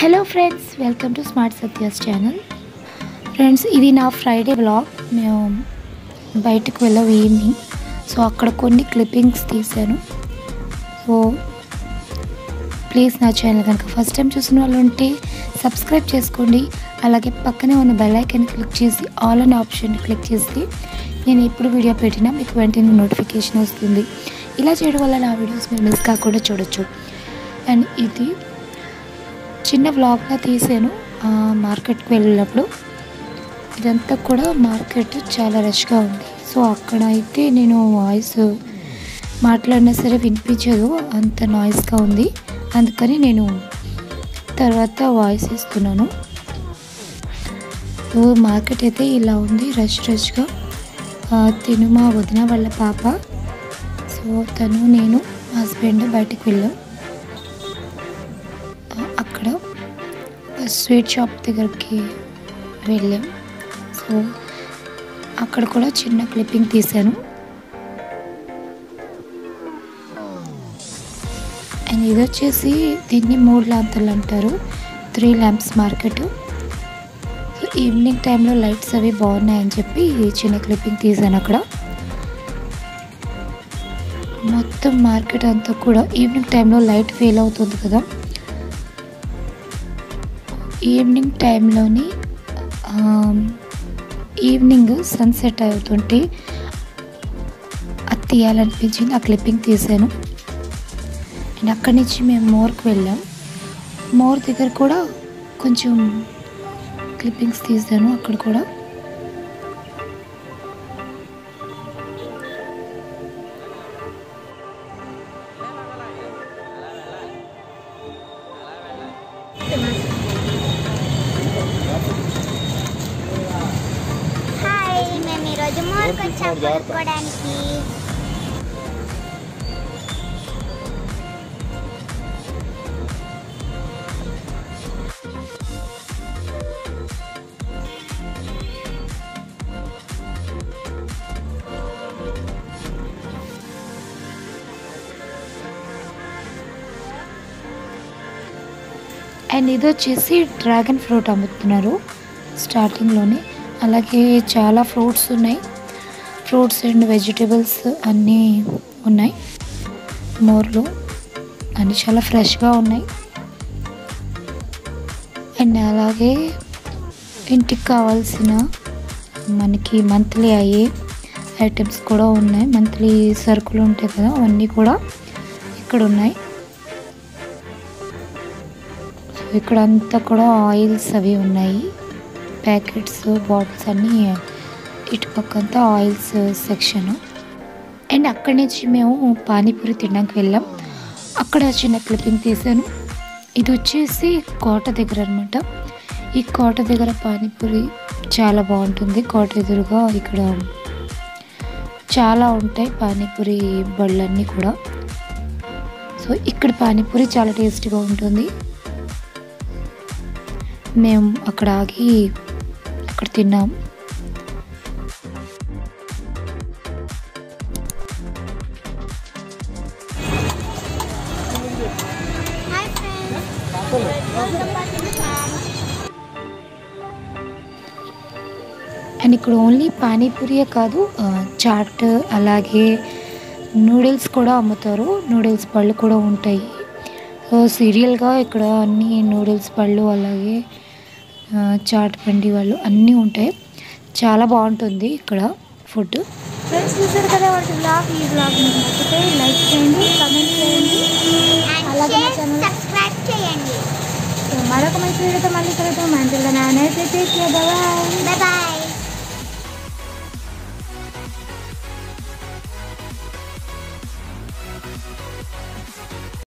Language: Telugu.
hello friends welcome to Smart Satya's channel friends ఇది నా ఫ్రైడే బ్లాగ్ మేము బయటకు వెళ్ళాం ఈవినింగ్ సో అక్కడ కొన్ని క్లిప్పింగ్స్ తీశాను సో ప్లీజ్ నా ఛానల్ కనుక ఫస్ట్ టైం చూసిన వాళ్ళు ఉంటే సబ్స్క్రైబ్ చేసుకోండి అలాగే పక్కనే ఉన్న బెల్ ఐకాన్ క్లిక్ చేసి ఆల్ అనే ఆప్షన్ క్లిక్ చేస్తే నేను ఎప్పుడు వీడియో పెట్టినా మీకు వెంటనే నోటిఫికేషన్ వస్తుంది ఇలా చేయడం వల్ల నా వీడియోస్ మీరు మిస్ కాకుండా చూడొచ్చు అండ్ ఇది చిన్న వ్లాగ్లా తీసాను ఆ, మార్కెట్కి వెళ్ళినప్పుడు ఇదంతా కూడా మార్కెట్ చాలా రష్గా ఉంది సో అక్కడ అయితే నేను వాయిస్ మాట్లాడినా సరే వినిపించదు అంత నాయిస్గా ఉంది అందుకని నేను తర్వాత వాయిస్ ఇస్తున్నాను సో మార్కెట్ అయితే ఇలా ఉంది రష్ రష్గా ఆ, తిను మా వదిన వాళ్ళ పాప సో తను నేను హస్బెండ్ బయటకు వెళ్ళాం ఆ, అక్కడ ఒక స్వీట్ షాప్ దగ్గరికి వెళ్ళాం సో అక్కడ కూడా చిన్న క్లిప్పింగ్ తీశాను అండ్ ఇది వచ్చేసి దీన్ని మూడు లాంతర్లు అంటారు three lamps market so evening టైంలో లైట్స్ అవి బాగున్నాయని చెప్పి ఈ చిన్న క్లిప్పింగ్ తీశాను అక్కడ మొత్తం మార్కెట్ అంతా కూడా ఈవినింగ్ టైంలో లైట్ ఫెయిల్ అవుతుంది కదా ఈవినింగ్ టైంలోని ఈవినింగ్ సన్సెట్ అవుతుంటే అది తీయాలనిపించింది ఆ క్లిప్పింగ్ తీసాను అండ్ అక్కడి నుంచి మేము మోర్కి వెళ్ళాం మోర్ దగ్గర కూడా కొంచెం క్లిప్పింగ్స్ తీసాను అక్కడ కూడా హాయ్ మేము ఈరోజు మోర్కి వచ్చాం కొనుక్కోవడానికి అండ్ ఇది వచ్చేసి డ్రాగన్ ఫ్రూట్ అమ్ముతున్నారు స్టార్టింగ్లోనే అలాగే చాలా ఫ్రూట్స్ ఉన్నాయి ఫ్రూట్స్ అండ్ వెజిటేబుల్స్ అన్నీ ఉన్నాయి మోర్లో అన్నీ చాలా ఫ్రెష్గా ఉన్నాయి అండ్ అలాగే ఇంటికి కావాల్సిన మనకి మంత్లీ అయ్యే ఐటమ్స్ కూడా ఉన్నాయి మంత్లీ సరుకులు ఉంటాయి కదా అవన్నీ కూడా ఇక్కడ ఉన్నాయి సో ఇక్కడ అంతా కూడా ఆయిల్స్ అవి ఉన్నాయి ప్యాకెట్స్ బాటిల్స్ అన్నీ ఇటు పక్కంతా ఆయిల్స్ సెక్షన్ అండ్ అక్కడి నుంచి మేము పానీపూరి తినడానికి వెళ్ళాం అక్కడ చిన్న క్లిప్పింగ్ తీసాను ఇది వచ్చేసి కోట దగ్గర అనమాట ఈ కోట దగ్గర పానీపూరి చాలా బాగుంటుంది కోట ఎదురుగా ఇక్కడ చాలా ఉంటాయి పానీపూరి బళ్ళన్నీ కూడా సో ఇక్కడ పానీపూరి చాలా టేస్టీగా ఉంటుంది మేము అక్కడ ఆగి అక్కడ తిన్నాం hi friends welcome back to channel and ఇక్కడ ఓన్లీ పానీపూరియే కాదు ఆ, చాట్ అలాగే నూడిల్స్ కూడా అమ్ముతారు నూడిల్స్ పళ్ళు కూడా ఉంటాయి సో సీరియల్గా ఇక్కడ అన్ని నూడిల్స్ పళ్ళు అలాగే ఆ, చాట్ బండి వాళ్ళు అన్నీ ఉంటాయి చాలా బాగుంటుంది ఇక్కడ ఫుడ్ ఫ్రెండ్స్ చూసారు కదా వాటి బ్లాగ్ ఈ బ్లాగ్ మీకు నచ్చితే లైక్ చేయండి కమెంట్ చేయండి అండ్ అలాగే మా షేర్ ఛానల్ సబ్స్క్రైబ్ చేయండి మరొక మంచి వీడియోతో మళ్ళీ కలుద్దాం అంటున్నా నేనైతే take care bye bye bye